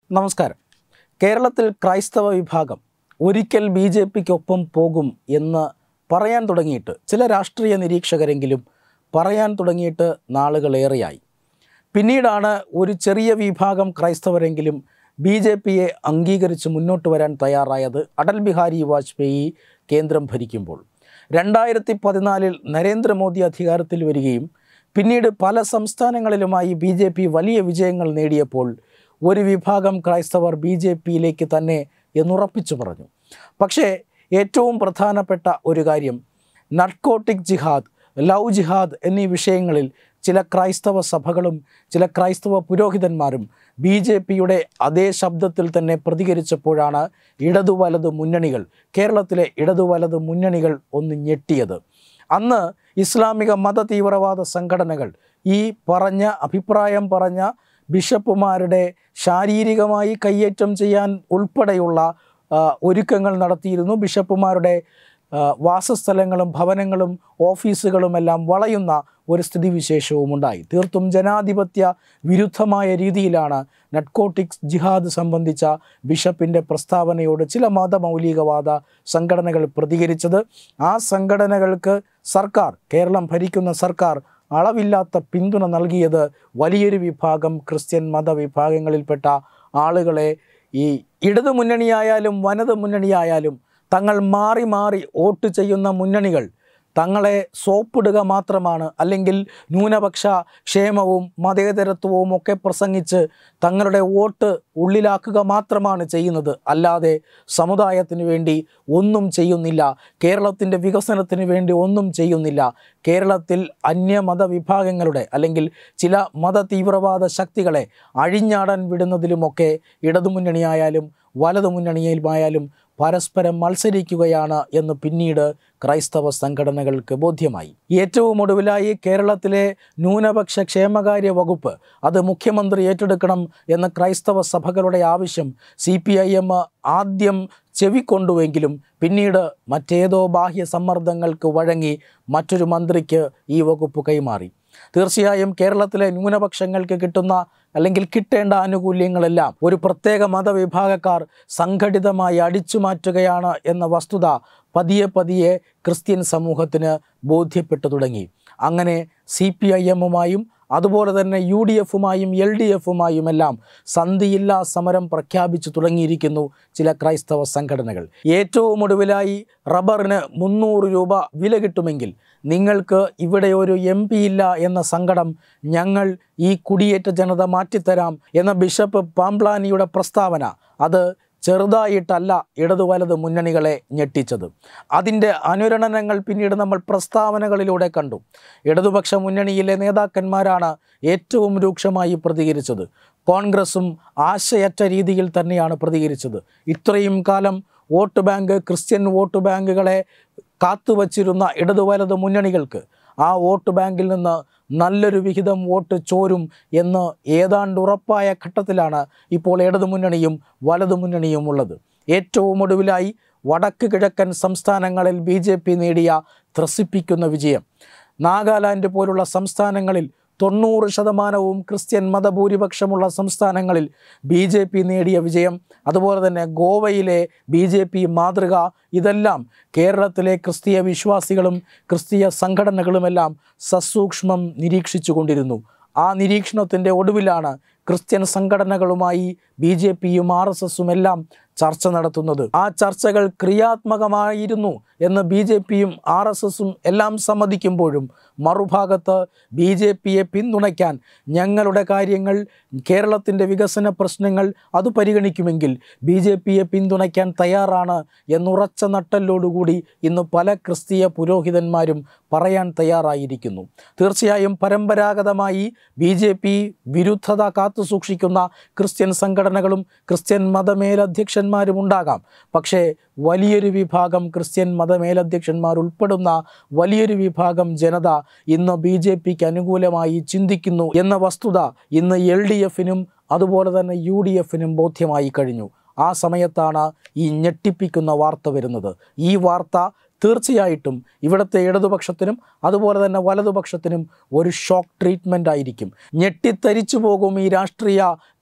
നമസ്കാരം കേരളത്തിൽ ക്രൈസ്തവ വിഭാഗം ഒരിക്കൽ ബി ജെ പിക്കൊപ്പം പോകും എന്ന് പറയാൻ തുടങ്ങിയിട്ട് ചില രാഷ്ട്രീയ നിരീക്ഷകരെങ്കിലും പറയാൻ തുടങ്ങിയിട്ട് നാളുകളേറെയായി പിന്നീടാണ് ഒരു ചെറിയ വിഭാഗം ക്രൈസ്തവരെങ്കിലും ബി ജെ പിയെ അംഗീകരിച്ച് മുന്നോട്ട് വരാൻ തയ്യാറായത് അടൽ ബിഹാരി വാജ്പേയി കേന്ദ്രം ഭരിക്കുമ്പോൾ രണ്ടായിരത്തി പതിനാലിൽ നരേന്ദ്രമോദി അധികാരത്തിൽ വരികയും പിന്നീട് പല സംസ്ഥാനങ്ങളിലുമായി ബി ജെ പി വലിയ വിജയങ്ങൾ നേടിയപ്പോൾ ഒരു വിഭാഗം ക്രൈസ്തവർ ബി ജെ പിയിലേക്ക് തന്നെ എന്നുറപ്പിച്ചു പറഞ്ഞു പക്ഷേ ഏറ്റവും പ്രധാനപ്പെട്ട ഒരു കാര്യം നർക്കോട്ടിക് ജിഹാദ് ലവ് ജിഹാദ് എന്നീ വിഷയങ്ങളിൽ ചില ക്രൈസ്തവ സഭകളും ചില ക്രൈസ്തവ പുരോഹിതന്മാരും ബി ജെ പിയുടെ അതേ ശബ്ദത്തിൽ തന്നെ പ്രതികരിച്ചപ്പോഴാണ് ഇടതു വലത് മുന്നണികൾ കേരളത്തിലെ ഇടതു വലത് മുന്നണികൾ ഒന്ന് ഞെട്ടിയത് അന്ന് ഇസ്ലാമിക മത തീവ്രവാദ സംഘടനകൾ ഈ പറഞ്ഞ അഭിപ്രായം പറഞ്ഞ ബിഷപ്പുമാരുടെ ശാരീരികമായി കയ്യേറ്റം ചെയ്യാൻ ഉൾപ്പെടെയുള്ള ആ, ഒരുക്കങ്ങൾ നടത്തിയിരുന്നു ബിഷപ്പുമാരുടെ ആ, വാസസ്ഥലങ്ങളും ഭവനങ്ങളും ഓഫീസുകളുമെല്ലാം വളയുന്ന ഒരു സ്ഥിതിവിശേഷവും ഉണ്ടായി തീർത്തും ജനാധിപത്യ വിരുദ്ധമായ രീതിയിലാണ് നട്കോട്ടിക്സ് ജിഹാദ് സംബന്ധിച്ച ബിഷപ്പിൻ്റെ പ്രസ്താവനയോട് ചില മതമൗലികവാദ സംഘടനകൾ പ്രതികരിച്ചത് ആ സംഘടനകൾക്ക് സർക്കാർ കേരളം ഭരിക്കുന്ന സർക്കാർ അളവില്ലാത്ത പിന്തുണ നൽകിയത് വലിയൊരു വിഭാഗം ക്രിസ്ത്യൻ മതവിഭാഗങ്ങളിൽപ്പെട്ട ആളുകളെ ഈ ഇടതു മുന്നണിയായാലും വനത് മുന്നണിയായാലും തങ്ങൾ മാറി മാറി വോട്ട് ചെയ്യുന്ന മുന്നണികൾ തങ്ങളെ സോപ്പിടുക മാത്രമാണ് അല്ലെങ്കിൽ ന്യൂനപക്ഷ ക്ഷേമവും മതേതരത്വവും ഒക്കെ പ്രസംഗിച്ച് തങ്ങളുടെ വോട്ട് ഉള്ളിലാക്കുക മാത്രമാണ് ചെയ്യുന്നത് അല്ലാതെ സമുദായത്തിന് വേണ്ടി ഒന്നും ചെയ്യുന്നില്ല കേരളത്തിൻ്റെ വികസനത്തിന് വേണ്ടി ഒന്നും ചെയ്യുന്നില്ല കേരളത്തിൽ അന്യമത വിഭാഗങ്ങളുടെ അല്ലെങ്കിൽ ചില മത തീവ്രവാദ ശക്തികളെ അഴിഞ്ഞാടാൻ വിടുന്നതിലുമൊക്കെ ഇടതുമുന്നണിയായാലും വലതുമുന്നണിയിലുമായാലും പരസ്പരം മത്സരിക്കുകയാണ് എന്ന് പിന്നീട് ക്രൈസ്തവ സംഘടനകൾക്ക് ബോധ്യമായി ഏറ്റവും ഒടുവിലായി കേരളത്തിലെ ന്യൂനപക്ഷ ക്ഷേമകാര്യ വകുപ്പ് അത് മുഖ്യമന്ത്രി ഏറ്റെടുക്കണം എന്ന ക്രൈസ്തവ സഭകളുടെ ആവശ്യം സി പി ഐ എം ആദ്യം ചെവിക്കൊണ്ടുവെങ്കിലും പിന്നീട് മറ്റേതോ ബാഹ്യ സമ്മർദ്ദങ്ങൾക്ക് വഴങ്ങി മറ്റൊരു മന്ത്രിക്ക് ഈ വകുപ്പ് കൈമാറി തീർച്ചയായും കേരളത്തിലെ ന്യൂനപക്ഷങ്ങൾക്ക് കിട്ടുന്ന അല്ലെങ്കിൽ കിട്ടേണ്ട ആനുകൂല്യങ്ങളെല്ലാം ഒരു പ്രത്യേക മതവിഭാഗക്കാർ സംഘടിതമായി അടിച്ചു മാറ്റുകയാണ് എന്ന വസ്തുത പതിയെ പതിയെ ക്രിസ്ത്യൻ സമൂഹത്തിന് ബോധ്യപ്പെട്ടു തുടങ്ങി അങ്ങനെ സി പി ഐ എമ്മുമായും അതുപോലെ തന്നെ യു ഡി എഫുമായും എൽ ഡി എഫുമായുമെല്ലാം സന്ധിയില്ലാ സമരം പ്രഖ്യാപിച്ചു തുടങ്ങിയിരിക്കുന്നു ചില ക്രൈസ്തവ സംഘടനകൾ ഏറ്റവും ഒടുവിലായി റബ്ബറിന് മുന്നൂറ് രൂപ വില കിട്ടുമെങ്കിൽ നിങ്ങൾക്ക് ഇവിടെ ഒരു എം പി ഇല്ല എന്ന സങ്കടം ഞങ്ങൾ ഈ കുടിയേറ്റ ജനത മാറ്റിത്തരാം എന്ന ബിഷപ്പ് പാംപ്ലാനിയുടെ പ്രസ്താവന അത് ചെറുതായിട്ടല്ല ഇടതു വലത് മുന്നണികളെ ഞെട്ടിച്ചത് അതിൻ്റെ അനുരണനങ്ങൾ പിന്നീട് നമ്മൾ പ്രസ്താവനകളിലൂടെ കണ്ടു ഇടതുപക്ഷ മുന്നണിയിലെ നേതാക്കന്മാരാണ് ഏറ്റവും രൂക്ഷമായി പ്രതികരിച്ചത് കോൺഗ്രസും ആശയറ്റ രീതിയിൽ തന്നെയാണ് പ്രതികരിച്ചത് ഇത്രയും കാലം വോട്ട് ബാങ്ക് ക്രിസ്ത്യൻ വോട്ട് ബാങ്കുകളെ കാത്തുവച്ചിരുന്ന ഇടതു വലത് മുന്നണികൾക്ക് ആ വോട്ട് ബാങ്കിൽ നിന്ന് നല്ലൊരു വിഹിതം വോട്ട് ചോരും എന്ന് ഏതാണ്ട് ഉറപ്പായ ഘട്ടത്തിലാണ് ഇപ്പോൾ ഇടതു മുന്നണിയും വലതു മുന്നണിയും ഉള്ളത് ഏറ്റവും ഒടുവിലായി വടക്ക് കിഴക്കൻ സംസ്ഥാനങ്ങളിൽ ബി ജെ പി നേടിയ ത്രസിപ്പിക്കുന്ന വിജയം നാഗാലാൻഡ് പോലുള്ള സംസ്ഥാനങ്ങളിൽ തൊണ്ണൂറ് ശതമാനവും ക്രിസ്ത്യൻ മതഭൂരിപക്ഷമുള്ള സംസ്ഥാനങ്ങളിൽ ബി ജെ പി നേടിയ വിജയം അതുപോലെ തന്നെ ഗോവയിലെ ബി ജെ പി മാതൃക ഇതെല്ലാം കേരളത്തിലെ ക്രിസ്തീയ വിശ്വാസികളും ക്രിസ്തീയ സംഘടനകളുമെല്ലാം സസൂക്ഷ്മം നിരീക്ഷിച്ചു കൊണ്ടിരുന്നു ആ നിരീക്ഷണത്തിൻ്റെ ഒടുവിലാണ് ക്രിസ്ത്യൻ സംഘടനകളുമായി ബി ജെ പിയും ആർ എസ് എസും എല്ലാം ചർച്ച നടത്തുന്നത് ആ ചർച്ചകൾ ക്രിയാത്മകമായിരുന്നു എന്ന് ബി ജെ പിയും ആർ എസ് എസും എല്ലാം സമ്മതിക്കുമ്പോഴും മറുഭാഗത്ത് ബി ജെ പിയെ പിന്തുണയ്ക്കാൻ ഞങ്ങളുടെ കാര്യങ്ങൾ കേരളത്തിൻ്റെ വികസന പ്രശ്നങ്ങൾ അത് പരിഗണിക്കുമെങ്കിൽ ബി ജെ പിയെ പിന്തുണയ്ക്കാൻ തയ്യാറാണ് എന്നുറച്ച നട്ടലോടുകൂടി ഇന്ന് പല ക്രിസ്തീയ പുരോഹിതന്മാരും പറയാൻ തയ്യാറായിരിക്കുന്നു തീർച്ചയായും പരമ്പരാഗതമായി ബി ജെ പി വിരുദ്ധത കാത്തുസൂക്ഷിക്കുന്ന ക്രിസ്ത്യൻ സംഘടനകളും ക്രിസ്ത്യൻ മതമേലധ്യക്ഷന്മാരും ഉണ്ടാകാം പക്ഷേ വലിയൊരു വിഭാഗം ക്രിസ്ത്യൻ മതമേലധ്യക്ഷന്മാർ ഉൾപ്പെടുന്ന വലിയൊരു വിഭാഗം ജനത ഇന്ന് ബി ജെ പിക്ക് അനുകൂലമായി ചിന്തിക്കുന്നു എന്ന വസ്തുത ഇന്ന് എൽ ഡി എഫിനും അതുപോലെ തന്നെ യു ഡി എഫിനും ബോധ്യമായി കഴിഞ്ഞു ആ സമയത്താണ് ഈ ഞെട്ടിപ്പിക്കുന്ന വാർത്ത വരുന്നത് ഈ വാർത്ത തീർച്ചയായിട്ടും ഇവിടുത്തെ ഇടതുപക്ഷത്തിനും അതുപോലെ തന്നെ വലതുപക്ഷത്തിനും ഒരു ഷോക്ക് ട്രീറ്റ്മെൻ്റ് ആയിരിക്കും ഞെട്ടിത്തരിച്ചു പോകും ഈ രാഷ്ട്രീയ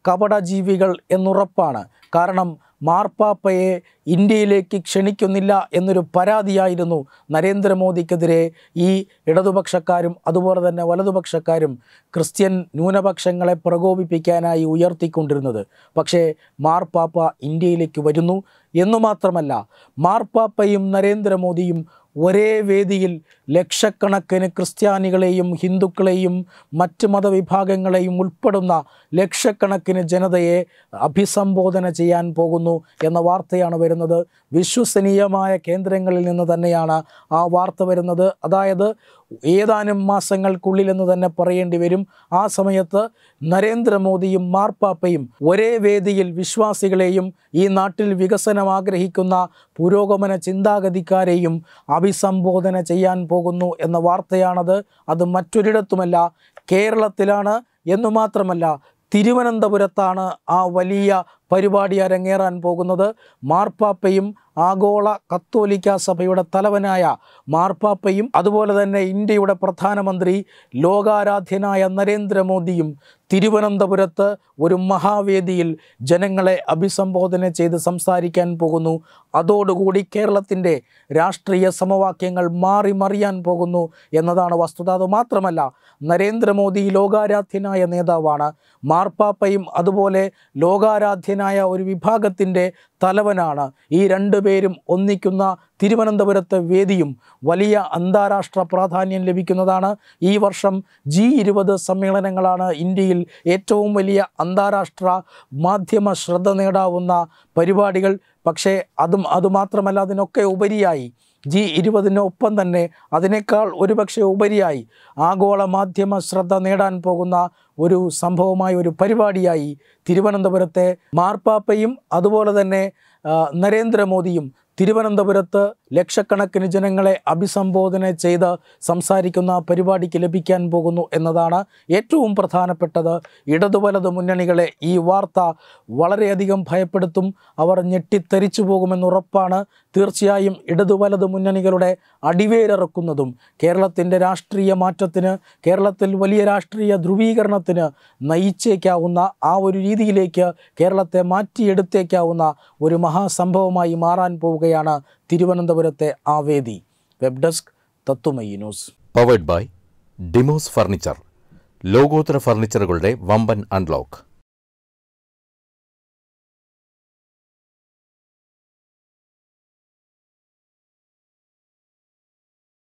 കപടജീവികൾ എന്നുറപ്പാണ് കാരണം മാർപ്പാപ്പയെ ഇന്ത്യയിലേക്ക് ക്ഷണിക്കുന്നില്ല എന്നൊരു പരാതിയായിരുന്നു നരേന്ദ്രമോദിക്കെതിരെ ഈ ഇടതുപക്ഷക്കാരും അതുപോലെ തന്നെ വലതുപക്ഷക്കാരും ക്രിസ്ത്യൻ ന്യൂനപക്ഷങ്ങളെ പ്രകോപിപ്പിക്കാനായി ഉയർത്തിക്കൊണ്ടിരുന്നത് പക്ഷേ മാർപ്പാപ്പ ഇന്ത്യയിലേക്ക് വരുന്നു എന്നു മാത്രമല്ല മാർപ്പാപ്പയും നരേന്ദ്രമോദിയും ഒരേ വേദിയിൽ ലക്ഷക്കണക്കിന് ക്രിസ്ത്യാനികളെയും ഹിന്ദുക്കളെയും മറ്റ് മതവിഭാഗങ്ങളെയും ഉൾപ്പെടുന്ന ലക്ഷക്കണക്കിന് ജനതയെ അഭിസംബോധന ചെയ്യാൻ പോകുന്നു എന്ന വാർത്തയാണ് വരുന്നത് വിശ്വസനീയമായ കേന്ദ്രങ്ങളിൽ നിന്ന് തന്നെയാണ് ആ വാർത്ത വരുന്നത് അതായത് ഏതാനും മാസങ്ങൾക്കുള്ളിൽ എന്ന് തന്നെ പറയേണ്ടി വരും ആ സമയത്ത് നരേന്ദ്രമോദിയും മാർപ്പാപ്പയും ഒരേ വേദിയിൽ വിശ്വാസികളെയും ഈ നാട്ടിൽ വികസനം ആഗ്രഹിക്കുന്ന പുരോഗമന ചിന്താഗതിക്കാരെയും അഭിസംബോധന ചെയ്യാൻ പോകുന്നു എന്ന വാർത്തയാണത് അത് മറ്റൊരിടത്തുമല്ല കേരളത്തിലാണ് എന്നു മാത്രമല്ല തിരുവനന്തപുരത്താണ് ആ വലിയ പരിപാടി അരങ്ങേറാൻ പോകുന്നത് മാർപ്പാപ്പയും ആഗോള കത്തോലിക്ക സഭയുടെ തലവനായ മാർപ്പാപ്പയും അതുപോലെ തന്നെ ഇന്ത്യയുടെ പ്രധാനമന്ത്രി ലോകാരാധ്യനായ നരേന്ദ്രമോദിയും തിരുവനന്തപുരത്ത് ഒരു മഹാവേദിയിൽ ജനങ്ങളെ അഭിസംബോധന ചെയ്ത് സംസാരിക്കാൻ പോകുന്നു അതോടുകൂടി കേരളത്തിൻ്റെ രാഷ്ട്രീയ സമവാക്യങ്ങൾ മാറി മറിയാൻ പോകുന്നു എന്നതാണ് വസ്തുത അത് മാത്രമല്ല നരേന്ദ്രമോദി ലോകാരാധ്യനായ നേതാവാണ് മാർപ്പാപ്പയും അതുപോലെ ലോകാരാധ്യനായ ഒരു വിഭാഗത്തിൻ്റെ തലവനാണ് ഈ രണ്ടുപേരും ഒന്നിക്കുന്ന തിരുവനന്തപുരത്തെ വേദിയും വലിയ അന്താരാഷ്ട്ര പ്രാധാന്യം ലഭിക്കുന്നതാണ് ഈ വർഷം ജി ഇരുപത് സമ്മേളനങ്ങളാണ് ഇന്ത്യയിൽ ഏറ്റവും വലിയ അന്താരാഷ്ട്ര മാധ്യമ ശ്രദ്ധ നേടാവുന്ന പരിപാടികൾ പക്ഷേ അതും അതുമാത്രമല്ല അതിനൊക്കെ ഉപരിയായി ജി ഇരുപതിനൊപ്പം തന്നെ അതിനേക്കാൾ ഒരുപക്ഷെ ഉപരിയായി ആഗോള മാധ്യമ ശ്രദ്ധ നേടാൻ പോകുന്ന ഒരു സംഭവമായി ഒരു പരിപാടിയായി തിരുവനന്തപുരത്തെ മാർപ്പാപ്പയും അതുപോലെ തന്നെ ആ, നരേന്ദ്രമോദിയും തിരുവനന്തപുരത്ത് ലക്ഷക്കണക്കിന് ജനങ്ങളെ അഭിസംബോധന ചെയ്ത് സംസാരിക്കുന്ന പരിപാടിക്ക് ലഭിക്കാൻ പോകുന്നു എന്നതാണ് ഏറ്റവും പ്രധാനപ്പെട്ടത് ഇടതു വലത് മുന്നണികളെ ഈ വാർത്ത വളരെയധികം ഭയപ്പെടുത്തും അവർ ഞെട്ടിത്തെറിച്ചു പോകുമെന്നുറപ്പാണ് തീർച്ചയായും ഇടതു വലത് മുന്നണികളുടെ അടിവേരിറക്കുന്നതും കേരളത്തിൻ്റെ രാഷ്ട്രീയ മാറ്റത്തിന് കേരളത്തിൽ വലിയ രാഷ്ട്രീയ ധ്രുവീകരണത്തിന് നയിച്ചേക്കാവുന്ന ആ ഒരു രീതിയിലേക്ക് കേരളത്തെ മാറ്റിയെടുത്തേക്കാവുന്ന ഒരു മഹാസംഭവമായി മാറാൻ പോവുകയാണ് തിരുവനന്തപുരത്തെ ആ വേദി വെബ് ഡെസ്ക് തത്തുമയി news powered by Demos furniture ലോകോത്തര ഫർണിച്ചറുകളുടെ വമ്പൻ അൺലോക്ക്